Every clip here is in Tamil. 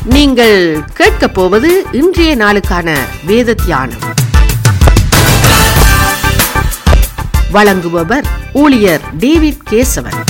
நீங்கள் கேட்கப் போவது இன்றைய நாளுக்கான வேத தியானம் வழங்குபவர் ஊழியர் டேவிட் கேசவன்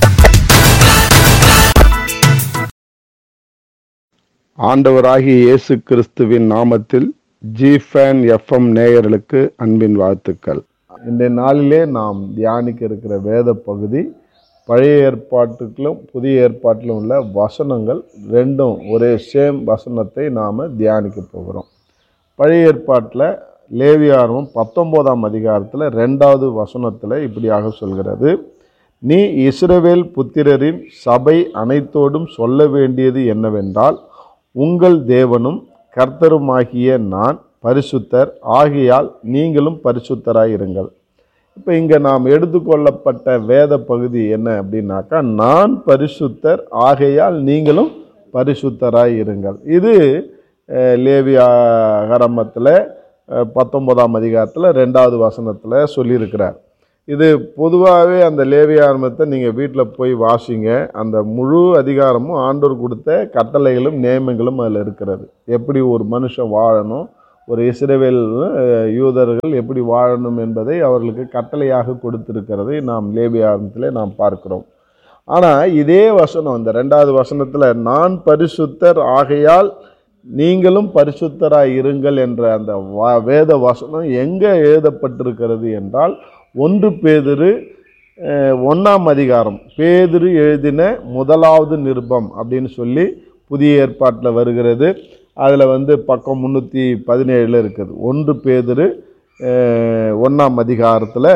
ஆண்டவராகிய இயேசு கிறிஸ்துவின் நாமத்தில் ஜிஃபேன் எஃப்எம் நேயர்களுக்கு அன்பின் வாழ்த்துக்கள் இந்த நாளிலே நாம் தியானிக்க இருக்கிற வேத பகுதி பழைய ஏற்பாட்டுக்கும் புதிய ஏற்பாட்டிலும் உள்ள வசனங்கள் ரெண்டும் ஒரே சேம் வசனத்தை நாம் தியானிக்க போகிறோம் பழைய ஏற்பாட்டில் லேவியாரமும் பத்தொம்போதாம் அதிகாரத்தில் ரெண்டாவது வசனத்தில் இப்படியாக சொல்கிறது நீ இஸ்ரவேல் புத்திரரின் சபை அனைத்தோடும் சொல்ல வேண்டியது என்னவென்றால் உங்கள் தேவனும் கர்த்தருமாகிய நான் பரிசுத்தர் ஆகையால் நீங்களும் பரிசுத்தராய் இருங்கள் இப்போ இங்கே நாம் எடுத்துக்கொள்ளப்பட்ட வேத பகுதி என்ன அப்படின்னாக்கா நான் பரிசுத்தர் ஆகையால் நீங்களும் பரிசுத்தராய் இருங்கள் இது அஹ், லேவியாகரமத்தில் அஹ், பத்தொன்பதாம் அதிகாரத்தில் ரெண்டாவது வசனத்தில் சொல்லியிருக்கிறார் இது பொதுவாகவே அந்த லேவியாரமத்தை நீங்கள் வீட்டில் போய் வாசிங்க அந்த முழு அதிகாரமும் ஆண்டோர் கொடுத்த கட்டளைகளும் நியமங்களும் அதில் இருக்கிறது எப்படி ஒரு மனுஷன் வாழணும் ஒரு இஸ்ரவேல் அஹ், யூதர்கள் எப்படி வாழணும் என்பதை அவர்களுக்கு கட்டளையாக கொடுத்திருக்கிறதை நாம் லேவியாரமத்தில் நாம் பார்க்கிறோம் ஆனால் இதே வசனம் இந்த ரெண்டாவது வசனத்தில் நான் பரிசுத்தர் ஆகையால் நீங்களும் பரிசுத்தராய் இருங்கள் என்ற அந்த வா- வேத வசனம் எங்கே எழுதப்பட்டிருக்கிறது என்றால் ஒன்று பேதுரு அஹ், ஒண்ணாம் அதிகாரம் பேதுரு எழுதின முதலாவது நிருபம் அப்படின்னு சொல்லி புதிய ஏற்பாட்டில் வருகிறது அதில் வந்து பக்கம் முந்நூற்றி பதினேழில் இருக்குது ஒன்று பேதுரு அஹ், ஒண்ணாம் அதிகாரத்தில்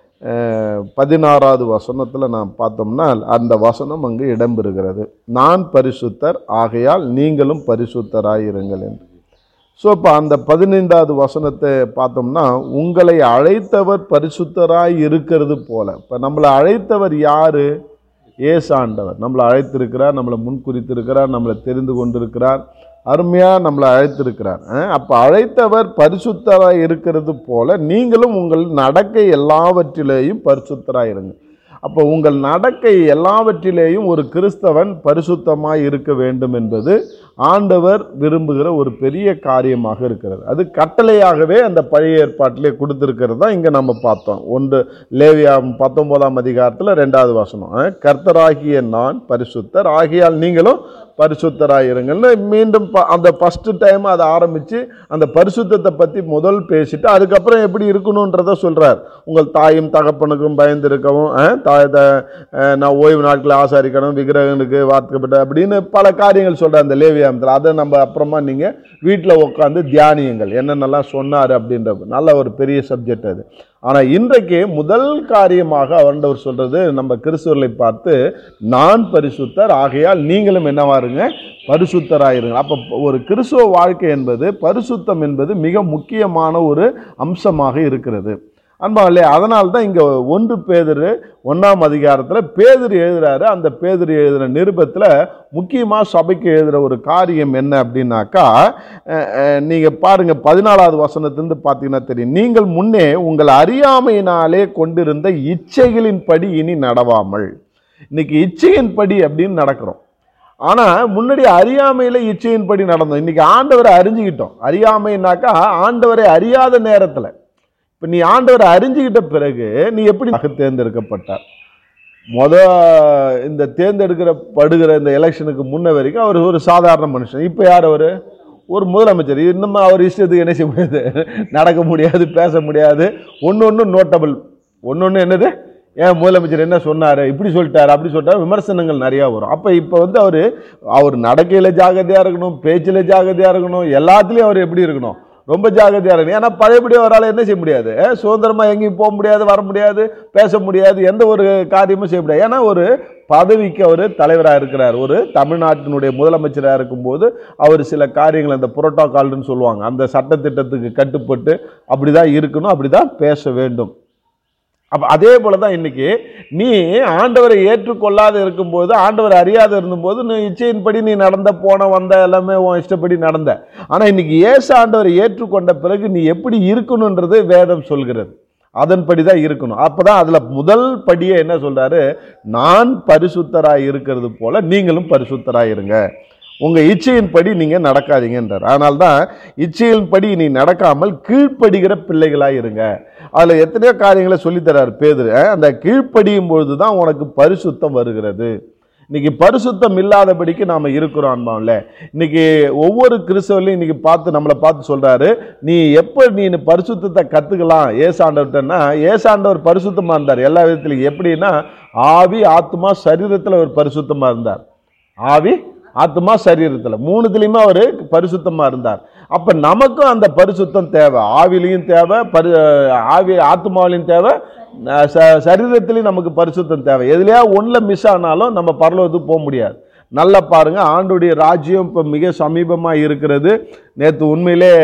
பதினாறாவது வசனத்தில் நாம் பார்த்தோம்னா அந்த வசனம் அங்கு இடம்பெறுகிறது நான் பரிசுத்தர் ஆகையால் நீங்களும் பரிசுத்தராயிருங்கள் என்று ஸோ இப்போ அந்த பதினைந்தாவது வசனத்தை பார்த்தோம்னா உங்களை அழைத்தவர் பரிசுத்தராய் இருக்கிறது போல இப்போ நம்மளை அழைத்தவர் யாரு ஏசு ஆண்டவர் நம்மளை அழைத்திருக்கிறார் நம்மளை முன்குறித்திருக்கிறார் நம்மளை தெரிந்து கொண்டிருக்கிறார் அருமையாக நம்மளை அழைத்திருக்கிறார் அப்போ அழைத்தவர் பரிசுத்தராய் இருக்கிறது போல நீங்களும் உங்கள் நடக்கை எல்லாவற்றிலேயும் பரிசுத்தராய் இருங்க அப்போ உங்கள் நடக்கை எல்லாவற்றிலேயும் ஒரு கிறிஸ்தவன் பரிசுத்தமாய் இருக்க வேண்டும் என்பது ஆண்டவர் விரும்புகிற ஒரு பெரிய காரியமாக இருக்கிறது அது கட்டளையாகவே அந்த பழைய ஏற்பாட்டிலே கொடுத்துருக்கிறது தான் இங்கே நம்ம பார்த்தோம் ஒன்று லேவியா பத்தொன்பதாம் அதிகாரத்தில் ரெண்டாவது வசனம் அஹ், கர்த்தராகிய நான் பரிசுத்தர் ஆகியால் நீங்களும் பரிசுத்தராய் இருங்கள்னு மீண்டும் ப- அந்த ஃபஸ்ட்டு டைம் அதை ஆரம்பித்து அந்த பரிசுத்தத்தை பற்றி முதல் பேசிட்டு அதுக்கப்புறம் எப்படி இருக்கணுன்றத சொல்கிறார் உங்கள் தாயும் தகப்பனுக்கும் பயந்திருக்கவும் அஹ், தாய் த அஹ், நான் ஓய்வு நாட்களை ஆசாரிக்கணும் விக்கிரகனுக்கு வார்த்தைப்பட்ட அப்படின்னு பல காரியங்கள் சொல்கிறார் அந்த லேவியாமத்தில் அதை நம்ம அப்புறமா நீங்கள் வீட்டில் உட்காந்து தியானியுங்கள் என்னென்னலாம் சொன்னார் அப்படின்றது நல்ல ஒரு பெரிய சப்ஜெக்ட் அது ஆனால் இன்றைக்கு முதல் காரியமாக ஆண்டவர் சொல்கிறது நம்ம கிறிஸ்துவர்களை பார்த்து நான் பரிசுத்தர் ஆகையால் நீங்களும் என்னவாருங்க பரிசுத்தராயிருங்க அப்போ ஒரு கிறிஸ்துவ வாழ்க்கை என்பது பரிசுத்தம் என்பது மிக முக்கியமான ஒரு அம்சமாக இருக்கிறது அன்பாவில்லை அதனால தான் இங்கே ஒன்று பேதுரு ஒன்றாம் அதிகாரத்தில் பேதுரு எழுதுறாரு அந்த பேதுரு எழுதுகிற நிருபத்தில் முக்கியமாக சபைக்கு எழுதுகிற ஒரு காரியம் என்ன அப்படின்னாக்கா நீங்கள் பாருங்கள் பதினாலாவது வசனத்திலிருந்து பார்த்தீங்கன்னா தெரியும் நீங்கள் முன்னே உங்கள் அறியாமையினாலே கொண்டிருந்த இச்சைகளின்படி இனி நடவாமல் இன்னைக்கு இச்சையின்படி அப்படின்னு நடக்கிறோம் ஆனால் முன்னாடி அறியாமையில் இச்சையின்படி நடந்தோம் இன்னைக்கு ஆண்டவரை அறிஞ்சுக்கிட்டோம் அறியாமைனாக்கா ஆண்டவரை அறியாத நேரத்தில் இப்போ நீ ஆண்டவரை அறிஞ்சுக்கிட்ட பிறகு நீ எப்படி தேர்ந்தெடுக்கப்பட்டார் முத இந்த தேர்ந்தெடுக்கிற படுகிற இந்த எலெக்ஷனுக்கு முன்ன வரைக்கும் அவர் ஒரு சாதாரண மனுஷன் இப்போ யார் அவர் ஒரு முதலமைச்சர் இன்னும் அவர் இஷ்டத்துக்கு என்ன செய்ய முடியாது நடக்க முடியாது பேச முடியாது ஒன்று ஒன்று நோட்டபிள் ஒன்று ஒன்று என்னது ஏன் முதலமைச்சர் என்ன சொன்னார் இப்படி சொல்லிட்டாரு அப்படி சொல்லிட்டாரு விமர்சனங்கள் நிறையா வரும் அப்போ இப்போ வந்து அவர் அவர் நடக்கையில் ஜாகிரதையாக இருக்கணும் பேச்சில் ஜாகிரதையாக இருக்கணும் எல்லாத்துலேயும் அவர் எப்படி இருக்கணும் ரொம்ப ஜாகிரதையாக இருக்கணும் ஏன்னா பழையபடி அவரால் என்ன செய்ய முடியாது அஹ் சுதந்திரமா எங்கேயும் போக முடியாது வர முடியாது பேச முடியாது எந்த ஒரு காரியமும் செய்ய முடியாது ஏன்னா ஒரு பதவிக்கு அவர் தலைவராக இருக்கிறார் ஒரு தமிழ்நாட்டினுடைய முதலமைச்சராக இருக்கும்போது அவர் சில காரியங்கள் அந்த புரோட்டோகால்னு சொல்லுவாங்க அந்த சட்டத்திட்டத்துக்கு கட்டுப்பட்டு அப்படி தான் இருக்கணும் அப்படி தான் பேச வேண்டும் அப்போ அதே போல தான் இன்னைக்கு நீ ஆண்டவரை ஏற்றுக்கொள்ளாத இருக்கும்போது ஆண்டவரை அறியாத இருந்தபோது நீ இச்சையின்படி நீ நடந்த போன வந்த எல்லாமே உன் இஷ்டப்படி நடந்த ஆனால் இன்னைக்கு இயேசு ஆண்டவரை ஏற்றுக்கொண்ட பிறகு நீ எப்படி இருக்கணுன்றது வேதம் சொல்கிறது அதன்படி தான் இருக்கணும் அப்போ தான் அதில் முதல் படியே என்ன சொல்றாரு நான் பரிசுத்தராய் இருக்கிறது போல நீங்களும் பரிசுத்தராய் இருங்க உங்கள் இச்சையின்படி நீங்கள் நடக்காதீங்கன்றார் அதனால தான் இச்சையின்படி நீ நடக்காமல் கீழ்ப்படுகிற பிள்ளைகளாக இருங்க அதில் எத்தனையோ காரியங்களை சொல்லித்தரார் பேதுரு அஹ், அந்த கீழ்ப்படியும் பொழுது தான் உனக்கு பரிசுத்தம் வருகிறது இன்னைக்கு பரிசுத்தம் இல்லாதபடிக்கு நாம் இருக்கிறோம் அன்பாவில் இன்னைக்கு ஒவ்வொரு கிறிஸ்தவர்களையும் இன்னைக்கு பார்த்து நம்மளை பார்த்து சொல்றாரு நீ எப்போ நீ இந்த பரிசுத்தத்தை கற்றுக்கலாம் ஏசாண்டவர்கிட்டன்னா ஏசாண்டவர் பரிசுத்தமாக இருந்தார் எல்லா விதத்துலையும் எப்படின்னா ஆவி ஆத்மா சரீரத்தில் அவர் பரிசுத்தமாக இருந்தார் ஆவி ஆத்மா சரீரத்தில் மூணுத்துலேயுமே அவர் பரிசுத்தமாக இருந்தார் அப்போ நமக்கும் அந்த பரிசுத்தம் தேவை ஆவிலையும் தேவை பரி ஆவி ஆத்மாவிலையும் தேவை அஹ் ச- சரீரத்திலையும் நமக்கு பரிசுத்தம் தேவை எதுலையா ஒன்றில் மிஸ் ஆனாலும் நம்ம பரலோகத்துக்கு போக முடியாது நல்லா பாருங்க ஆண்டுடைய ராஜ்யம் இப்போ மிக சமீபமாக இருக்கிறது நேற்று உண்மையிலே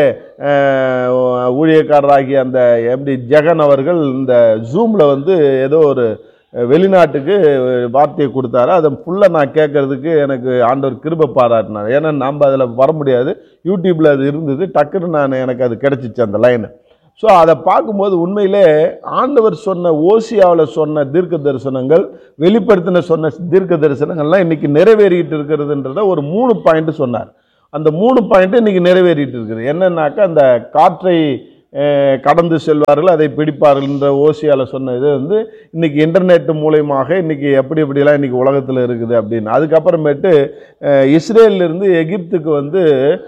அஹ், ஊழியக்காரராகிய அந்த எம்டி ஜெகன் அவர்கள் இந்த ஜூமில் வந்து ஏதோ ஒரு அஹ், வெளிநாட்டுக்கு வார்த்தையை கொடுத்தாரு அதை ஃபுல்லாக நான் கேட்கறதுக்கு எனக்கு ஆண்டவர் கிருபை பாராட்டினார் ஏன்னா நம்ம அதில் வர முடியாது யூடியூப்பில் அது இருந்தது டக்குன்னு நான் எனக்கு அது கிடச்சிச்சு அந்த லைனு ஸோ அதை பார்க்கும்போது உண்மையிலே ஆண்டவர் சொன்ன ஓசியாவில் சொன்ன தீர்க்க தரிசனங்கள் வெளிப்படுத்தின சொன்ன தீர்க்க தரிசனங்கள்லாம் இன்னைக்கு நிறைவேறிட்டு இருக்கிறதுன்றத ஒரு மூணு பாயிண்ட் சொன்னார் அந்த மூணு பாயிண்ட் இன்னைக்கு நிறைவேறிட்டு இருக்குது என்னன்னாக்கா அந்த காற்றை அஹ், கடந்து செல்வார்கள் அதை பிடிப்பார்கள்ன்ற ஓசியாவில் சொன்ன இது வந்து இன்னைக்கு இன்டர்நெட் மூலயமாக இன்னைக்கு எப்படி எப்படிலாம் இன்னைக்கு உலகத்தில் இருக்குது அப்படின்னு அதுக்கப்புறமேட்டு அஹ், இஸ்ரேல்ல இருந்து எகிப்துக்கு வந்து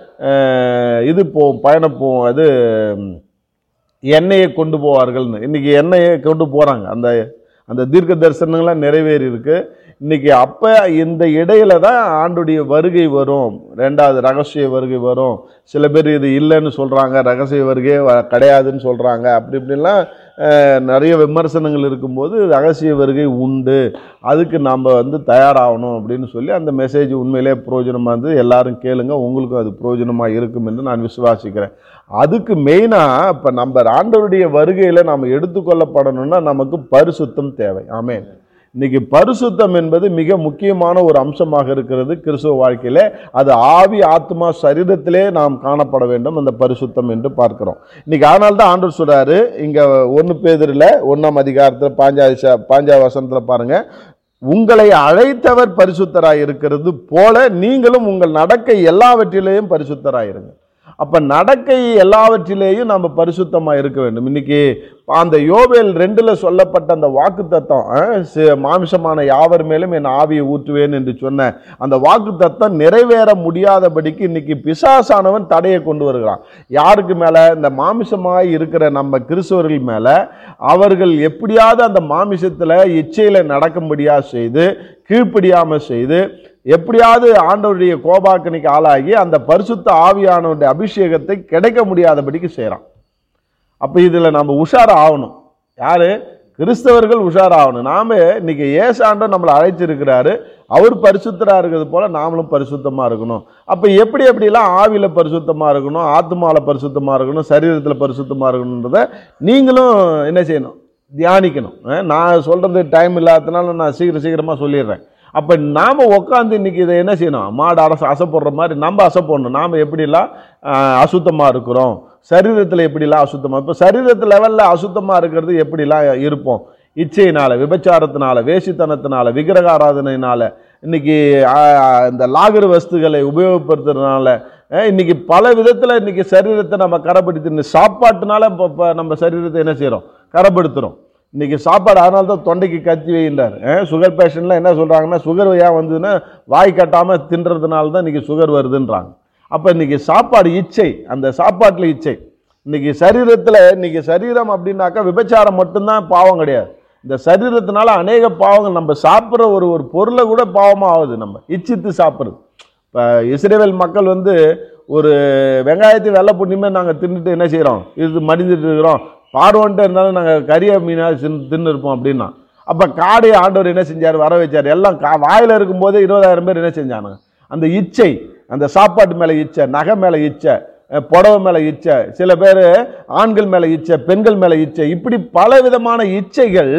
அஹ், இது போகும் பயணம் போகும் அது ம், எண்ணெயை கொண்டு போவார்கள்னு இன்னைக்கு எண்ணெயை கொண்டு போகிறாங்க அந்த அந்த தீர்க்க தரிசனங்கள்லாம் நிறைவேறி இருக்கு இன்னைக்கு அப்போ இந்த இடையில தான் ஆண்டுடைய வருகை வரும் ரெண்டாவது ரகசிய வருகை வரும் சில பேர் இது இல்லைன்னு சொல்கிறாங்க ரகசிய வருகை வ- கிடையாதுன்னு சொல்கிறாங்க அப்படி இப்படிலாம் அஹ், நிறைய விமர்சனங்கள் இருக்கும்போது ரகசிய வருகை உண்டு அதுக்கு நாம் வந்து தயாராகணும் அப்படின்னு சொல்லி அந்த மெசேஜ் உண்மையிலே பிரயோஜனமாக இருந்து எல்லாரும் கேளுங்க உங்களுக்கும் அது பிரயோஜனமாக இருக்கும் என்று நான் விசுவாசிக்கிறேன் அதுக்கு மெயினாக இப்போ நம்ம ஆண்டவருடைய வருகையில் நாம் எடுத்துக்கொள்ளப்படணும்னா நமக்கு பரிசுத்தம் தேவை ஆமென் இன்னைக்கு பரிசுத்தம் என்பது மிக முக்கியமான ஒரு அம்சமாக இருக்கிறது கிறிஸ்துவ வாழ்க்கையில அது ஆவி ஆத்மா சரீரத்திலே நாம் காணப்பட வேண்டும் அந்த பரிசுத்தம் என்று பார்க்கிறோம் இன்னைக்கு அதனால தான் ஆண்டவர் சொல்றாரு இங்க ஒன்று பேதரில் ஒன்றாம் அதிகாரத்தில் பாஞ்சாதி பாஞ்சா வசனத்தில் பாருங்க உங்களை அழைத்தவர் பரிசுத்தராய் இருக்கிறது போல நீங்களும் உங்கள் நடக்கை எல்லாவற்றிலேயும் பரிசுத்தராய் இருங்க அப்ப நடக்கை எல்லாவற்றிலேயும் நம்ம பரிசுத்தமா இருக்க வேண்டும் இன்னைக்கு அந்த யோவேல் ரெண்டுல சொல்லப்பட்ட அந்த வாக்கு தத்தம் மாமிசமான யாவர் மேலும் என் ஆவியை ஊற்றுவேன் என்று சொன்ன அந்த வாக்கு தத்தம் நிறைவேற முடியாதபடிக்கு இன்னைக்கு பிசாசானவன் தடையை கொண்டு வருகிறான் யாருக்கு மேல இந்த மாமிசமாய் இருக்கிற நம்ம கிறிஸ்தவர்கள் மேல அவர்கள் எப்படியாவது அந்த மாமிசத்துல இச்சையில நடக்கும்படியா செய்து கீழ்ப்படியாம செய்து எப்படியாவது ஆண்டவருடைய கோபாக்கனிக்கு ஆளாகி அந்த பரிசுத்த ஆவியானவருடைய அபிஷேகத்தை கிடைக்க முடியாதபடிக்கு செய்கிறான் அப்போ இதில் நம்ம உஷார் ஆகணும் யாரு கிறிஸ்தவர்கள் உஷார் ஆகணும் நாம இன்னைக்கு ஏசாண்டவர் நம்மளை அழைச்சிருக்கிறாரு அவர் பரிசுத்தராக இருக்கிறது போல நாமளும் பரிசுத்தமாக இருக்கணும் அப்போ எப்படி எப்படிலாம் ஆவியில் பரிசுத்தமாக இருக்கணும் ஆத்மாவில் பரிசுத்தமாக இருக்கணும் சரீரத்தில் பரிசுத்தமாக இருக்கணுன்றத நீங்களும் என்ன செய்யணும் தியானிக்கணும் அஹ் நான் சொல்கிறது டைம் இல்லாததுனால நான் சீக்கிரம் சீக்கிரமாக சொல்லிடுறேன் அப்போ நாம் உட்காந்து இன்னைக்கு இதை என்ன செய்யணும் மாடு அரசு அசைப்படுற மாதிரி நம்ம அசைப்படணும் நாம் எப்படிலாம் அசுத்தமாக இருக்கிறோம் சரீரத்தில் எப்படிலாம் அசுத்தமாக இப்போ சரீரத்து லெவலில் அசுத்தமாக இருக்கிறது எப்படிலாம் இருப்போம் இச்சையினால விபச்சாரத்தினால வேசித்தனத்தினால விக்கிரக ஆராதனையினால இன்னைக்கு ஆ, இந்த லாகர் வஸ்துகளை உபயோகப்படுத்துறதுனால அஹ், இன்னைக்கு பல விதத்தில் இன்னைக்கு சரீரத்தை நம்ம கரப்படுத்தி சாப்பாட்டுனால இப்போ இப்போ நம்ம சரீரத்தை என்ன செய்கிறோம் கரப்படுத்துகிறோம் இன்னைக்கு சாப்பாடு அதனால தான் தொண்டைக்கு கத்தி வைன்றார் சுகர் பேஷண்ட்லாம் என்ன சொல்கிறாங்கன்னா சுகர் ஏன் வந்ததுன்னா வாய் கட்டாமல் தின்றதுனால தான் இன்னைக்கு சுகர் வருதுன்றாங்க அப்போ இன்னைக்கு சாப்பாடு இச்சை அந்த சாப்பாட்டில் இச்சை இன்னைக்கு சரீரத்தில் இன்னைக்கு சரீரம் அப்படின்னாக்கா விபச்சாரம் மட்டும்தான் பாவம் கிடையாது இந்த சரீரத்தினால அநேக பாவங்கள் நம்ம சாப்பிட்ற ஒரு ஒரு பொருளை கூட பாவமாக ஆகுது நம்ம இச்சித்து சாப்பிட்றது இப்போ இஸ்ரேல் மக்கள் வந்து ஒரு வெங்காயத்தை வெள்ளை புண்ணியமே நாங்கள் தின்னுட்டு என்ன செய்கிறோம் இது மடிந்துட்டு இருக்கிறோம் பார்வன்ட்டு இருந்தாலும் நாங்கள் கறிய மீனாக தின்னு தின்னு இருப்போம் அப்படின்னா அப்போ காடை ஆண்டவர் என்ன செஞ்சார் வர வச்சார் எல்லாம் கா வாயில் இருக்கும்போதே இருபதாயிரம் பேர் என்ன செஞ்சானுங்க அந்த இச்சை அந்த சாப்பாட்டு மேலே இச்சை நகை மேலே இச்சை அஹ் புடவை மேலே இச்சை சில பேர் ஆண்கள் மேலே இச்சை பெண்கள் மேலே இச்சை இப்படி பல விதமான இச்சைகள்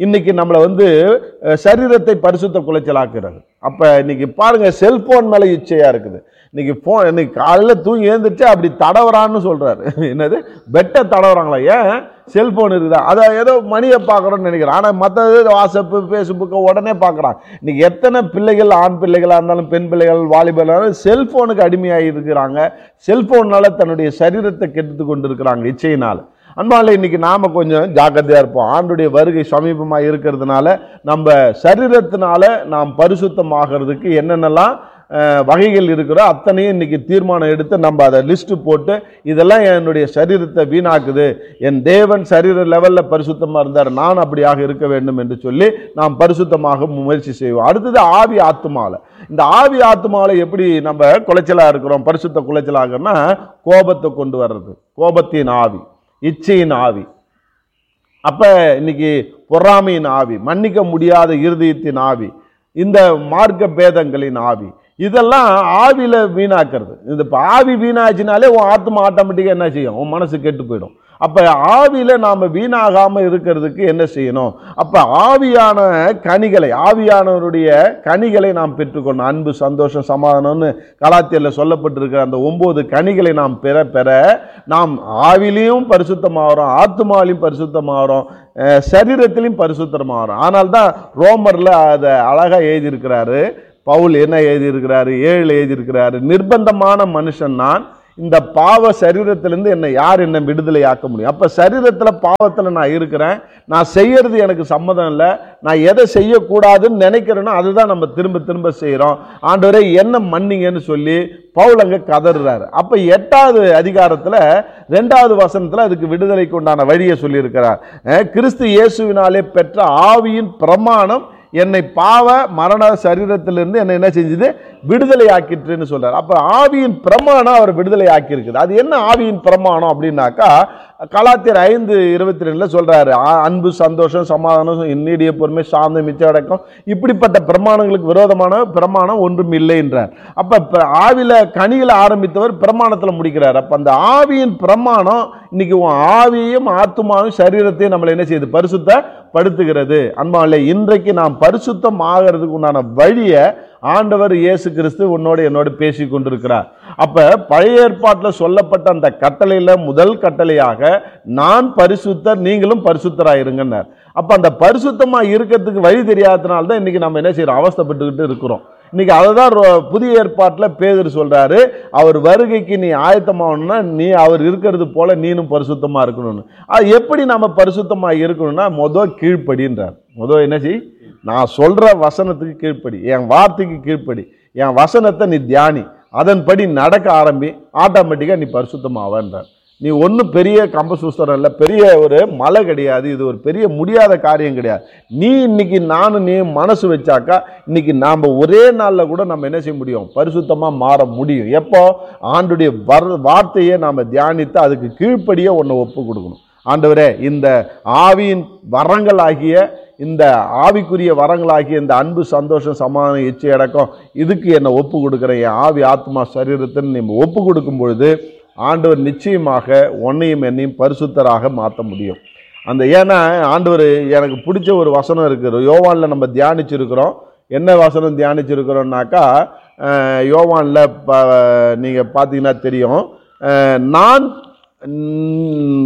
இன்னைக்கு நம்மளை வந்து அஹ், சரீரத்தை பரிசுத்த குலைச்சலாக்குறது அப்போ இன்னைக்கு பாருங்க செல்போன் மேலே இச்சையா இருக்குது இன்னைக்கு ஃபோன் இன்னைக்கு காலையில் தூங்கி எழுந்திரிச்சு அப்படி தடவறான்னு சொல்றாரு என்னது பெட்டை தடவுறாங்களா ஏன் செல்போன் இருக்குதா அதை ஏதோ மணியை பார்க்குறோன்னு நினைக்கிறேன் ஆனால் மற்றது வாட்ஸ்அப்பு ஃபேஸ்புக்கை உடனே பார்க்குறான் இன்னைக்கு எத்தனை பிள்ளைகள் ஆண் பிள்ளைகளாக இருந்தாலும் பெண் பிள்ளைகள் வாலிபர்களாக செல்போனுக்கு அடிமையாகி இருக்கிறாங்க செல்போன்னால தன்னுடைய சரீரத்தை கெடுத்து கொண்டு இருக்கிறாங்க இச்சையினால் அன்பால இன்னைக்கு நாம கொஞ்சம் ஜாக்கிரதையா இருப்போம் ஆண்டுடைய வருகை சமீபமாக இருக்கிறதுனால நம்ம சரீரத்தினால நாம் பரிசுத்தமாகிறதுக்கு என்னென்னலாம் அஹ், வகைகள் இருக்கிறோ அத்தனையும் இன்னைக்கு தீர்மானம் எடுத்து நம்ம அதை லிஸ்ட் போட்டு இதெல்லாம் என்னுடைய சரீரத்தை வீணாக்குது என் தேவன் சரீர லெவலில் பரிசுத்தமாக இருந்தார் நான் அப்படியாக இருக்க வேண்டும் என்று சொல்லி நாம் பரிசுத்தமாக முயற்சி செய்வோம் அடுத்தது ஆவி ஆத்துமாவில் இந்த ஆவி ஆத்துமாவில் எப்படி நம்ம குலைச்சலாக இருக்கிறோம் பரிசுத்த குலைச்சலாகன்னா கோபத்தை கொண்டு வர்றது கோபத்தின் ஆவி இச்சையின் ஆவி அப்ப இன்னைக்கு பொறாமையின் ஆவி மன்னிக்க முடியாத இருதயத்தின் ஆவி இந்த மார்க்க பேதங்களின் ஆவி இதெல்லாம் ஆவியில வீணாக்குறது இந்த இப்ப ஆவி வீணாச்சுனாலே உன் ஆத்மா ஆட்டோமேட்டிக்காக என்ன செய்யும் உன் மனசு கெட்டு போயிடும் அப்ப ஆவியில நாம வீணாகாம இருக்கிறதுக்கு என்ன செய்யணும் அப்ப ஆவியான கனிகளை ஆவியானவருடைய கனிகளை நாம் பெற்றுக்கொள்ளணும் அன்பு சந்தோஷம் சமாதானம்னு கலாத்தியத்தில் சொல்லப்பட்டிருக்கிற அந்த ஒன்பது கனிகளை நாம் பெற பெற நாம் ஆவிலையும் பரிசுத்தமாகறோம் ஆத்மாவிலையும் பரிசுத்தமாகறோம் அஹ் சரீரத்திலையும் பரிசுத்தமாகறோம் ஆனால் தான் ரோமரில் அதை அழகாக எழுதியிருக்கிறாரு பவுல் என்ன எழுதியிருக்கிறாரு ஏழு எழுதியிருக்கிறாரு நிர்பந்தமான மனுஷன் நான் இந்த பாவ சரீரத்திலிருந்து என்னை யார் என்னை விடுதலை ஆக்க முடியும் அப்போ சரீரத்தில் பாவத்தில் நான் இருக்கிறேன் நான் செய்யறது எனக்கு சம்மதம் இல்லை நான் எதை செய்யக்கூடாதுன்னு நினைக்கிறேனோ அதுதான் நம்ம திரும்ப திரும்ப செய்கிறோம் ஆண்டவரே என்ன மன்னிங்கன்னு சொல்லி பவுல் அங்கே கதறுறாரு அப்போ எட்டாவது அதிகாரத்தில் ரெண்டாவது வசனத்தில் அதுக்கு விடுதலைக்கு உண்டான வழியை சொல்லியிருக்கிறார் அஹ் கிறிஸ்து இயேசுவினாலே பெற்ற ஆவியின் பிரமாணம் என்னை பாவ மரண சரீரத்திலிருந்து என்னை என்ன செஞ்சது விடுதலை ஆக்கிட்டுன்னு சொல்றார் அப்ப ஆவியின் பிரமாணம் அவர் விடுதலை ஆக்கியிருக்குது அது என்ன ஆவியின் பிரமாணம் அப்படின்னாக்கா கலாத்தியர் ஐந்து இருபத்தி ரெண்டுல சொல்றாரு "ஆ- அன்பு சந்தோஷம் சமாதானம் இன்னிடிய பொறுமை சாந்த மிச்ச அடக்கம் இப்படிப்பட்ட பிரமாணங்களுக்கு விரோதமான பிரமாணம் ஒன்றும் இல்லை என்றார் அப்ப ப- ஆவில கனிகளை ஆரம்பித்தவர் பிரமாணத்துல முடிக்கிறார் அப்ப அந்த ஆவியின் பிரமாணம் இன்னைக்கு உன் ஆவியையும் ஆத்துமாவையும் சரீரத்தையும் நம்மளை என்ன செய்யுது பரிசுத்த படுத்துகிறது அன்பாலே இன்றைக்கு நாம் பரிசுத்தம் ஆகிறதுக்கு உண்டான வழியை ஆண்டவர் இயேசு கிறிஸ்து உன்னோடு என்னோடு பேசி கொண்டிருக்கிறார் அப்ப பழைய ஏற்பாட்டில் சொல்லப்பட்ட அந்த கட்டளையில முதல் கட்டளையாக நான் பரிசுத்தர் நீங்களும் பரிசுத்தராயிருங்கன்னார் அப்ப அந்த பரிசுத்தமா இருக்கிறதுக்கு வழி தெரியாததுனால தான் இன்னைக்கு நம்ம என்ன செய்யறோம் அவஸ்தைப்பட்டுக்கிட்டு இருக்கிறோம் இன்னைக்கு அதை தான் ரொ- புதிய ஏற்பாட்டில் பேதர் சொல்றாரு அவர் வருகைக்கு நீ ஆயத்தமாகணும்னா நீ அவர் இருக்கிறது போல நீனும் பரிசுத்தமா இருக்கணும்னு அது எப்படி நம்ம பரிசுத்தமா இருக்கணும்னா மொதல் கீழ்ப்படின்றார் மொதல் என்ன செய் நான் சொல்ற வசனத்துக்கு கீழ்ப்படி என் வார்த்தைக்கு கீழ்ப்படி என் வசனத்தை நீ தியானி அதன்படி நடக்க ஆரம்பி ஆட்டோமேட்டிக்காக நீ பரிசுத்தமாவன்றார் நீ ஒன்றும் பெரிய கம்பசூஸ்தரம் இல்லை பெரிய ஒரு மலை கிடையாது இது ஒரு பெரிய முடியாத காரியம் கிடையாது நீ இன்னைக்கு நானும் நீ மனசு வச்சாக்கா இன்னைக்கு நாம் ஒரே நாளில் கூட நம்ம என்ன செய்ய முடியும் பரிசுத்தமாக மாற முடியும் எப்போ ஆண்டுடைய வர் வார்த்தையை நாம் தியானித்து அதுக்கு கீழ்ப்படியே ஒன்று ஒப்பு கொடுக்கணும் ஆண்டவரே இந்த ஆவியின் வரங்களாகிய இந்த ஆவிக்குரிய வரங்களாகிய இந்த அன்பு சந்தோஷம் சமாதானம் இச்சை அடக்கம் இதுக்கு என்னை ஒப்பு கொடுக்குறேன் என் ஆவி ஆத்மா சரீரத்தை நீ ஒப்பு கொடுக்கும் பொழுது ஆண்டவர் நிச்சயமாக உன்னையும் என்னையும் பரிசுத்தராக மாற்ற முடியும் அந்த ஏன்னா ஆண்டவர் எனக்கு பிடிச்ச ஒரு வசனம் இருக்குது யோவானில் நம்ம தியானிச்சிருக்கிறோம் என்ன வசனம் தியானிச்சிருக்கிறோம்னாக்கா அஹ், யோவானில் ப நீங்கள் பார்த்தீங்கன்னா தெரியும் அஹ், நான் ம்,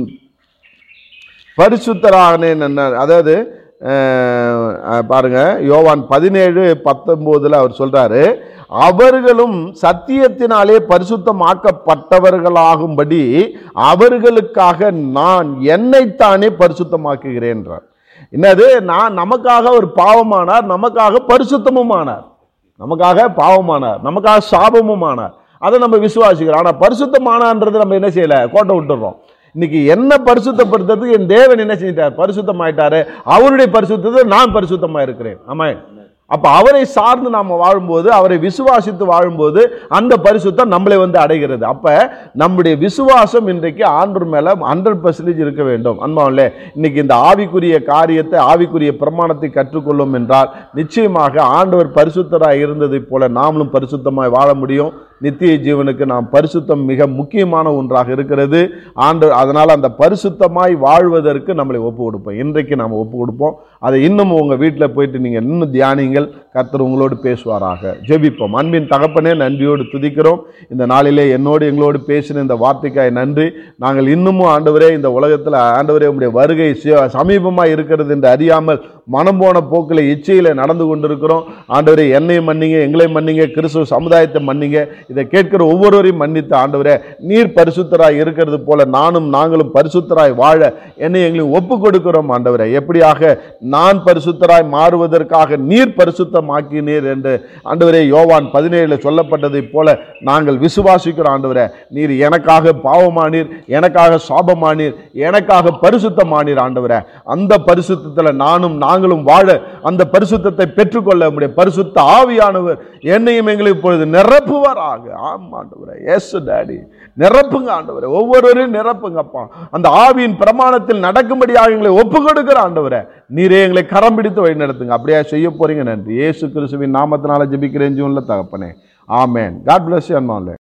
பரிசுத்தரானேன் என்ன அதாவது அஹ், அஹ், பாருங்க யோவான் பதினேழு பத்தொம்போதுல அவர் சொல்றாரு அவர்களும் சத்தியத்தினாலே பரிசுத்தமாக்கப்பட்டவர்களாகும்படி அவர்களுக்காக நான் என்னைத்தானே பரிசுத்தமாக்குகிறேன்றார் என்னது நான் நமக்காக ஒரு பாவமானார் நமக்காக பரிசுத்தமும் ஆனார் நமக்காக பாவமானார் நமக்காக சாபமும் ஆனார் அதை நம்ம விசுவாசிக்கிறோம் ஆனால் பரிசுத்தமானான்றது நம்ம என்ன செய்யலை கோட்டை விட்டுறோம் இன்னைக்கு என்ன பரிசுத்தப்படுத்துறதுக்கு என் தேவன் என்ன செஞ்சிட்டார் பரிசுத்தமாயிட்டாரு அவருடைய பரிசுத்தத்தை நான் பரிசுத்தமா இருக்கிறேன் ஆமா அப்ப அவரை சார்ந்து நாம வாழும்போது அவரை விசுவாசித்து வாழும்போது அந்த பரிசுத்தம் நம்மளை வந்து அடைகிறது அப்ப நம்முடைய விசுவாசம் இன்றைக்கு ஆண்டவர் மேல ஹண்ட்ரட் பர்சன்டேஜ் இருக்க வேண்டும் அன்பாவில்ல இன்னைக்கு இந்த ஆவிக்குரிய காரியத்தை ஆவிக்குரிய பிரமாணத்தை கற்றுக்கொள்ளும் என்றால் நிச்சயமாக ஆண்டவர் பரிசுத்தராய் இருந்ததைப் போல நாமளும் பரிசுத்தமாய் வாழ முடியும் நித்திய ஜீவனுக்கு நாம் பரிசுத்தம் மிக முக்கியமான ஒன்றாக இருக்கிறது ஆண்டு அதனால் அந்த பரிசுத்தமாய் வாழ்வதற்கு நம்மளை ஒப்பு கொடுப்போம் இன்றைக்கு நாம் ஒப்பு கொடுப்போம் அதை இன்னும் உங்கள் வீட்டில் போயிட்டு நீங்கள் இன்னும் தியானிங்கள் கர்த்தர் உங்களோடு பேசுவாராக ஜெபிப்போம் அன்பின் தகப்பனே நன்றியோடு துதிக்கிறோம் இந்த நாளிலே என்னோடு எங்களோடு பேசின இந்த வார்த்தைக்காய் நன்றி நாங்கள் இன்னமும் ஆண்டவரே இந்த உலகத்தில் ஆண்டவரே உங்களுடைய வருகை சமீபமாக இருக்கிறது என்று அறியாமல் மனம் போன போக்கில் இச்சையில் நடந்து கொண்டிருக்கிறோம் ஆண்டவரே என்னை மன்னிங்க எங்களை மன்னிங்க கிறிஸ்துவ சமுதாயத்தை மன்னிங்க இதை கேட்கிற ஒவ்வொருவரையும் மன்னித்து ஆண்டவரே நீர் பரிசுத்தராய் இருக்கிறது போல நானும் நாங்களும் பரிசுத்தராய் வாழ என்னை எங்களை ஒப்பு கொடுக்கிறோம் ஆண்டவரே எப்படியாக நான் பரிசுத்தராய் மாறுவதற்காக நீர் பரிசுத்தமாக்கினீர் என்று ஆண்டவரே யோவான் பதினேழில் சொல்லப்பட்டதைப் போல நாங்கள் விசுவாசிக்கிறோம் ஆண்டவரே நீர் எனக்காக பாவமானீர் எனக்காக சாபமானீர் எனக்காக பரிசுத்தமானீர் ஆண்டவரே அந்த பரிசுத்தத்தில் நானும் நாங்களும் வாழ அந்த பரிசுத்தத்தை பெற்றுக்கொள்ள முடிய பரிசுத்த ஆவியானவர் என்னையும் எங்களை இப்பொழுது நிரப்புவாராக ஆம் ஆண்டவரே எஸ் டாடி நிரப்புங்க ஆண்டவரே ஒவ்வொருவரையும் நிரப்புங்கப்பா அந்த ஆவியின் பிரமாணத்தில் நடக்கும்படியாக எங்களை ஒப்பு கொடுக்கிற ஆண்டவரே நீரே எங்களை கரம் பிடித்து வழி நடத்துங்க அப்படியே செய்ய போறீங்க நன்றி இயேசு கிறிஸ்துவின் நாமத்தினால ஜெபிக்கிறேன் ஜீவனில் தகப்பனே ஆமேன் காட் பிளஸ் யூ அன்மாலே